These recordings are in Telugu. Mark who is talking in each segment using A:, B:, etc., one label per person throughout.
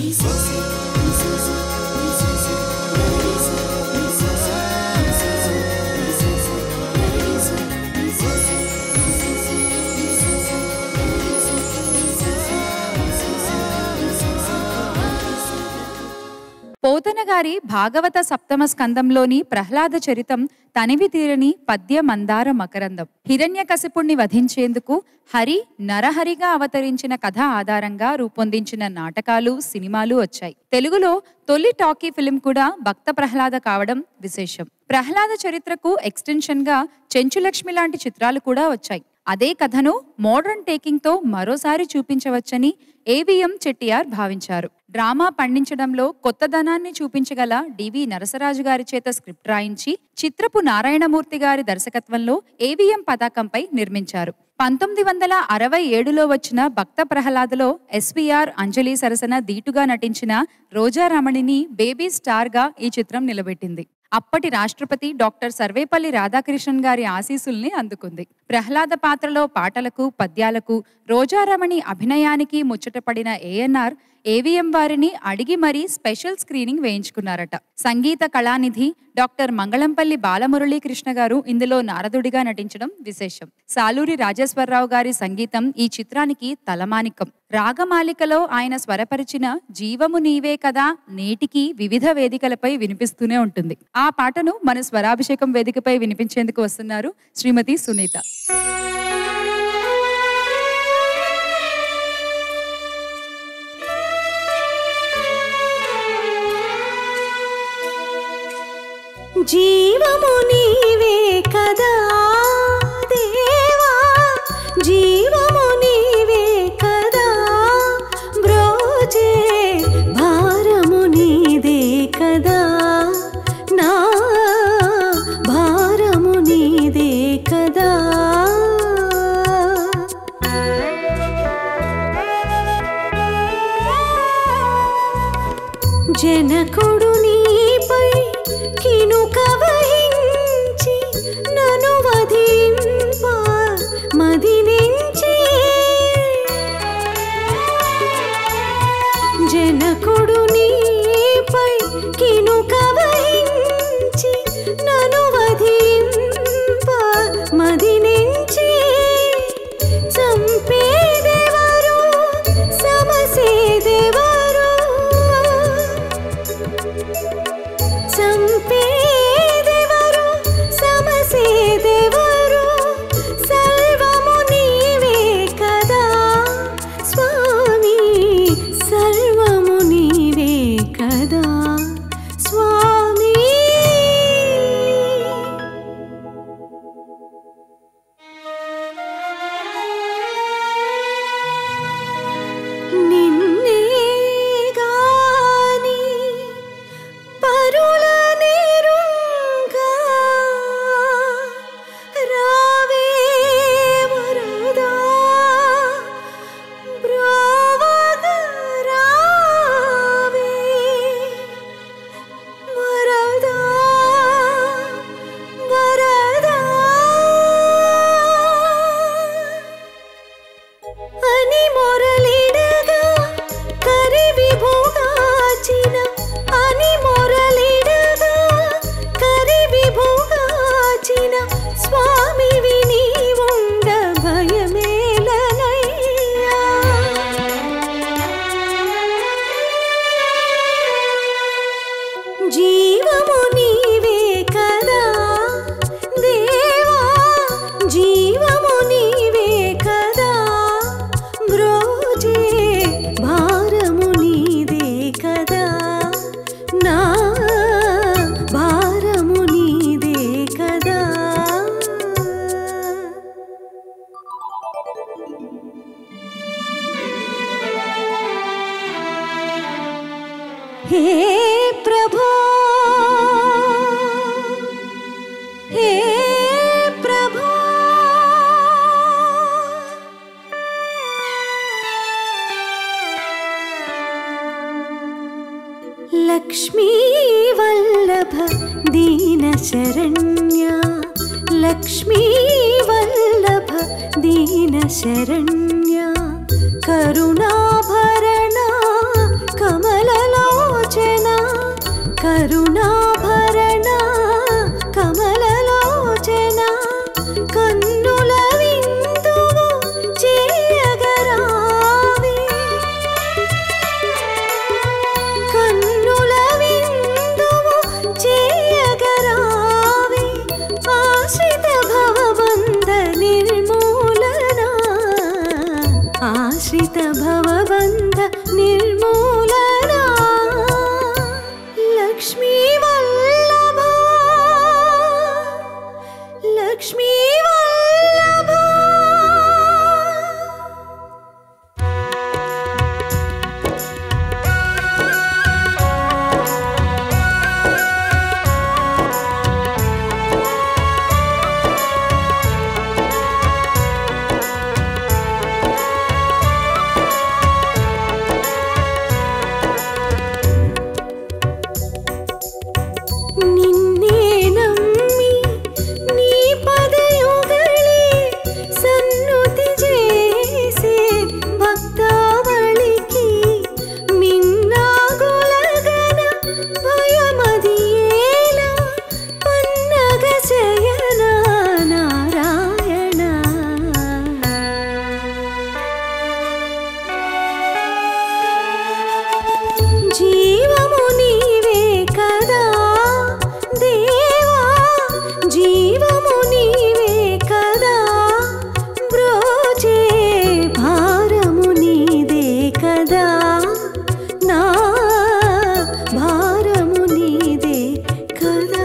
A: పోతన గారి భాగవత సప్తమ స్కందంలోని ప్రహ్లాద చరితం తనివి తీరని పద్య మందార మకరందం హిరణ్యకశిపుణ్ణి వధించేందుకు హరి నరహరిగా అవతరించిన కథ ఆధారంగా రూపొందించిన నాటకాలు సినిమాలు వచ్చాయి తెలుగులో తొలి టాకీ ఫిలిం కూడా భక్త ప్రహ్లాద కావడం విశేషం ప్రహ్లాద చరిత్రకు ఎక్స్టెన్షన్ గా చెంచులక్ష్మి లాంటి చిత్రాలు కూడా వచ్చాయి అదే కథను మోడర్న్ టేకింగ్ తో మరోసారి చూపించవచ్చని ఏవిఎం చెట్టియార్ భావించారు డ్రామా పండించడంలో కొత్తదనాన్ని చూపించగల డివి నరసరాజు గారి చేత స్క్రిప్ట్ రాయించి చిత్రపు నారాయణమూర్తి గారి దర్శకత్వంలో ఏవిఎం పతాకంపై నిర్మించారు పంతొమ్మిది వందల అరవై ఏడులో వచ్చిన భక్త ప్రహ్లాదలో ఎస్విఆర్ అంజలి సరసన ధీటుగా నటించిన రోజారమణిని బేబీ స్టార్ గా ఈ చిత్రం నిలబెట్టింది అప్పటి రాష్ట్రపతి డాక్టర్ సర్వేపల్లి రాధాకృష్ణన్ గారి ఆశీస్సుల్ని అందుకుంది ప్రహ్లాద పాత్రలో పాటలకు పద్యాలకు రోజారమణి అభినయానికి ముచ్చటపడిన ఏఎన్ఆర్ ఏవిఎం వారిని అడిగి మరీ స్పెషల్ స్క్రీనింగ్ వేయించుకున్నారట సంగీత కళానిధి డాక్టర్ మంగళంపల్లి బాలమురళీకృష్ణ గారు ఇందులో నారదుడిగా నటించడం విశేషం సాలూరి రాజేశ్వరరావు గారి సంగీతం ఈ చిత్రానికి తలమానికం రాగమాలికలో ఆయన స్వరపరిచిన జీవము నీవే కదా నేటికి వివిధ వేదికలపై వినిపిస్తూనే ఉంటుంది ఆ పాటను మన స్వరాభిషేకం వేదికపై వినిపించేందుకు వస్తున్నారు శ్రీమతి సునీత
B: జీవము నీవే కదా దేవా జీవము నీవే కదా బ్రోజే భారము నీదే కదా నా భారము నీదే కదా జనకుడు నీపై కినుక వహించి నను వధింప మదినించి జనకుడు నీపై కినుక వహించి నను వధింప మదినించి చంపేదెవరు సమసేదెవరు చంపేదెవరు సమసేదెవరు సర్వము నీవే కదా స్వామి సర్వము నీవే కదా స్వామి నిన్నే గాని పరుల నేరుగా రావే వరదా బ్రోవగ రావే వరదా వరదా అని మొరలిడగా కరివి భోగాచిన అని మొరలిడగా కరివి భోగాచిన స్వామి విని ఉండ భయమేలనయ్యా జీవము నీవే కదా దేవా జీవము నీవే కదా బ్రోజే భారము నీదే కదా నా భారము నీదే కదా हे प्रभो हे प्रभो लक्ष्मी वल्लभ दीनशरण्या लक्ष्मी वल्लभ दीनशरण्या करुणाभरणा कमल కరుణాభరణ కమలలోచన కన్నుల విందువు చేయగరావే కన్నుల విందువు చేయగరావే ఆశ్రిత భవబంధ నిర్మూలన ఆశ్రిత భవబంధ నిర్మూలన లక్ష్మీ వల్లభ లక్ష్మీ వల్లభ నిన్నే నమ్మి నీ పదయుగళే సన్నుతి చేసే భక్తావళికి మిన్నాగులగన భయమదియేల పన్నగ శయన నారాయణ జీవము నీవే కదా దేవా జీవము నీవే కదా బ్రోచే భారము నీదే కదా నా భారము నీదే కదా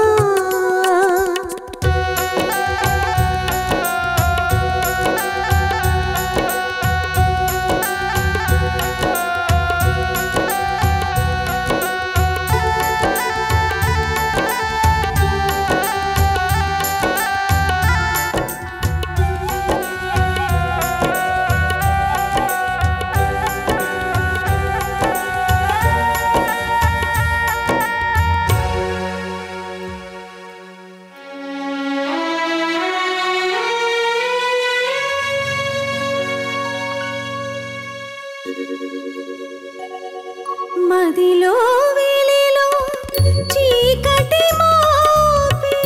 B: మదిలో వెలిలో చీకటి మాపి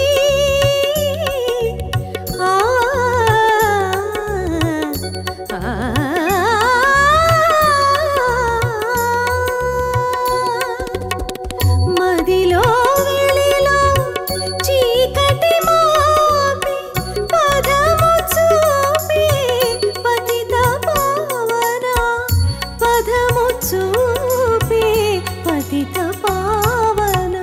B: ఆ ఆ మదిలో వెలిలో చీకటి మాపి పదము చూపి పతిత పావన పదము చూపి పతిత పావన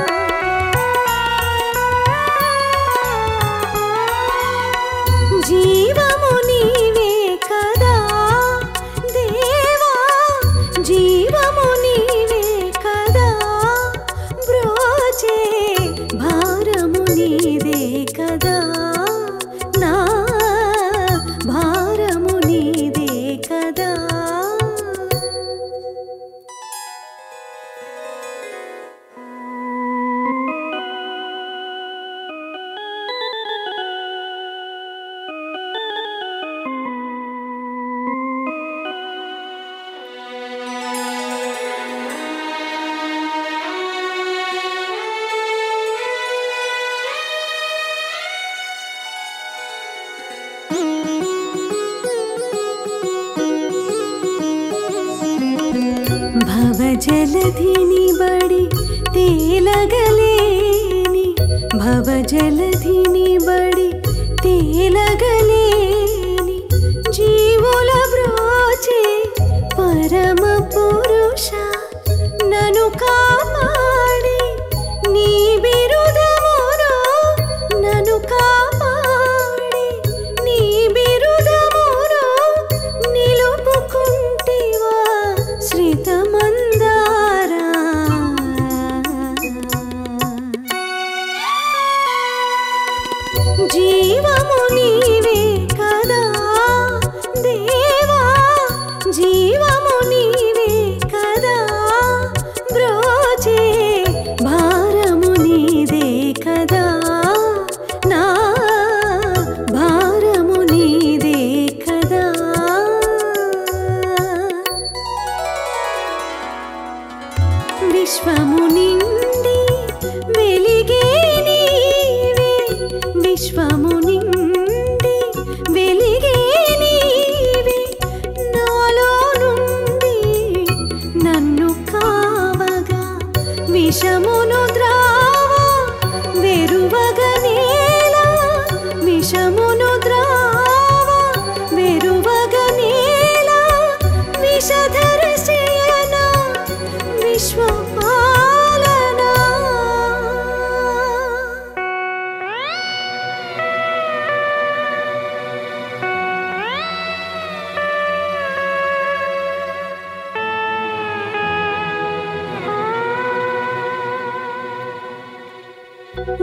B: జీవము నీవే కదా దేవా జీవము నీవే కదా బ్రోచే భారము నీదే కదా నా భారము నీదే కదా భవజలధిని బడి తేలగలేని భవజలధిని బడి తేలగలేని జీవుల బ్రోచే పరమ పురుష నను కాపాడి నీ బిరుదమును నను కాపాడి నీ బిరుదమును నిలుపుకుంటివా శ్రీతమందారా జీవము నీవే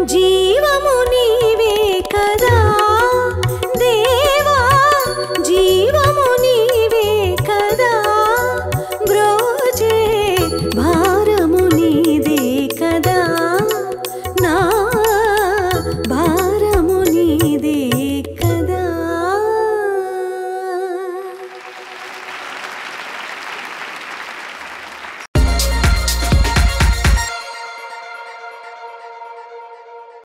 B: జీవము నీవే